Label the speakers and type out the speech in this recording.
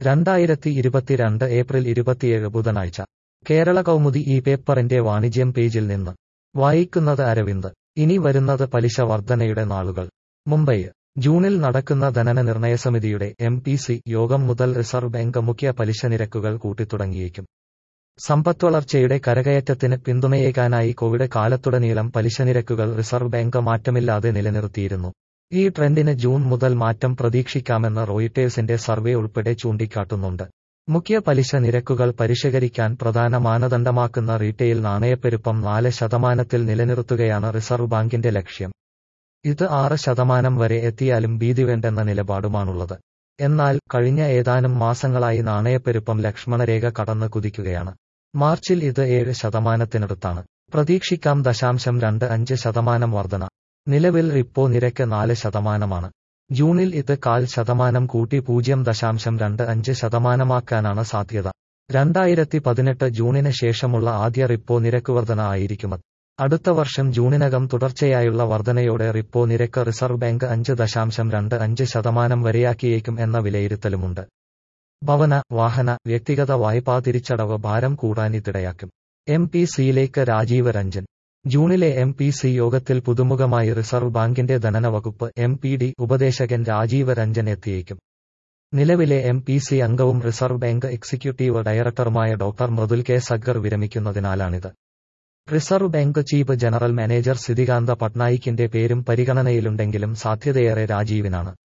Speaker 1: രണ്ടായിരത്തി ഇരുപത്തിരണ്ട് ഏപ്രിൽ ഇരുപത്തിയേഴ് ബുധനാഴ്ച കേരള കൗമുദി ഈ പേപ്പറിന്റെ വാണിജ്യം പേജിൽ നിന്ന് വായിക്കുന്നത് അരവിന്ദ് ഇനി വരുന്നത് പലിശ വർധനയുടെ നാളുകൾ മുംബൈ ജൂണിൽ നടക്കുന്ന ധനന നിർണയ സമിതിയുടെ എം പി സി യോഗം മുതൽ റിസർവ് ബാങ്ക് മുഖ്യ പലിശ നിരക്കുകൾ കൂട്ടിത്തുടങ്ങിയേക്കും സമ്പദ്വളർച്ചയുടെ കരകയറ്റത്തിന് പിന്തുണയേകാനായി കോവിഡ് കാലത്തുടനീളം പലിശ നിരക്കുകൾ റിസർവ് ബാങ്ക് മാറ്റമില്ലാതെ നിലനിർത്തിയിരുന്നു ഈ ട്രെൻഡിന് ജൂൺ മുതൽ മാറ്റം പ്രതീക്ഷിക്കാമെന്ന് റോയിട്ടേഴ്സിന്റെ സർവേ ഉൾപ്പെടെ ചൂണ്ടിക്കാട്ടുന്നുണ്ട് മുഖ്യ പലിശ നിരക്കുകൾ പരിഷ്കരിക്കാൻ പ്രധാന മാനദണ്ഡമാക്കുന്ന റീറ്റെയിൽ നാണയപ്പെരുപ്പം നാല് ശതമാനത്തിൽ നിലനിർത്തുകയാണ് റിസർവ് ബാങ്കിന്റെ ലക്ഷ്യം ഇത് ആറ് ശതമാനം വരെ എത്തിയാലും ഭീതി വേണ്ടെന്ന നിലപാടുമാണുള്ളത് എന്നാൽ കഴിഞ്ഞ ഏതാനും മാസങ്ങളായി നാണയപ്പെരുപ്പം ലക്ഷ്മണരേഖ കടന്ന് കുതിക്കുകയാണ് മാർച്ചിൽ ഇത് ഏഴ് ശതമാനത്തിനടുത്താണ് പ്രതീക്ഷിക്കാം ദശാംശം രണ്ട് അഞ്ച് ശതമാനം വർധന നിലവിൽ റിപ്പോ നിരക്ക് നാല് ശതമാനമാണ് ജൂണിൽ ഇത് കാൽ ശതമാനം കൂട്ടി പൂജ്യം ദശാംശം രണ്ട് അഞ്ച് ശതമാനമാക്കാനാണ് സാധ്യത രണ്ടായിരത്തി പതിനെട്ട് ജൂണിന് ശേഷമുള്ള ആദ്യ റിപ്പോ നിരക്ക് വർധന ആയിരിക്കുമത് അടുത്ത വർഷം ജൂണിനകം തുടർച്ചയായുള്ള വർധനയോടെ റിപ്പോ നിരക്ക് റിസർവ് ബാങ്ക് അഞ്ച് ദശാംശം രണ്ട് അഞ്ച് ശതമാനം വരെയാക്കിയേക്കും എന്ന വിലയിരുത്തലുമുണ്ട് ഭവന വാഹന വ്യക്തിഗത വായ്പാ തിരിച്ചടവ് ഭാരം കൂടാനിതിടയാക്കും എം പി സിയിലേക്ക് രാജീവ് രഞ്ജൻ ജൂണിലെ എം പി സി യോഗത്തിൽ പുതുമുഖമായി റിസർവ് ബാങ്കിന്റെ ധനന വകുപ്പ് എം പി ഡി ഉപദേശകൻ രാജീവ് രഞ്ജൻ എത്തിയേക്കും നിലവിലെ എം പി സി അംഗവും റിസർവ് ബാങ്ക് എക്സിക്യൂട്ടീവ് ഡയറക്ടറുമായ ഡോക്ടർ മൃദുൽ കെ സഗ്ഗർ വിരമിക്കുന്നതിനാലാണിത് reserve bank chief general manager Sitikantha പട്നായിക്കിന്റെ പേരും പരിഗണനയിലുണ്ടെങ്കിലും സാധ്യതയേറെ രാജീവിനാണ്